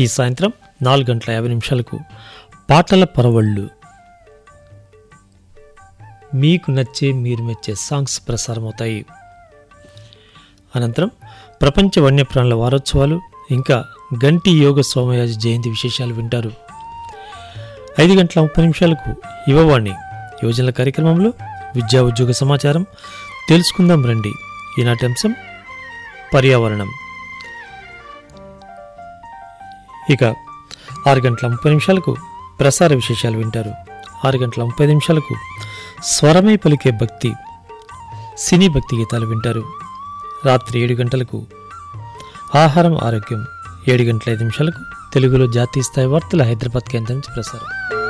ఈ సాయంత్రం నాలుగు గంటల యాభై నిమిషాలకు పాటల పరవళ్ళు మీకు నచ్చే మీరు మెచ్చే సాంగ్స్ ప్రసారమవుతాయి అనంతరం ప్రపంచ వన్యప్రాణుల వారోత్సవాలు ఇంకా గంటి యోగ సోమయాజి జయంతి విశేషాలు వింటారు ఐదు గంటల ముప్పై నిమిషాలకు యువవాణి యువజనుల కార్యక్రమంలో విద్యా ఉద్యోగ సమాచారం తెలుసుకుందాం రండి ఈనాటి అంశం పర్యావరణం ఇక ఆరు గంటల ముప్పై నిమిషాలకు ప్రసార విశేషాలు వింటారు ఆరు గంటల ముప్పై నిమిషాలకు స్వరమై పలికే భక్తి సినీ భక్తి గీతాలు వింటారు రాత్రి ఏడు గంటలకు ఆహారం ఆరోగ్యం ఏడు గంటల ఐదు నిమిషాలకు తెలుగులో జాతీయ స్థాయి వార్తల హైదరాబాద్ కేంద్రం నుంచి ప్రసారం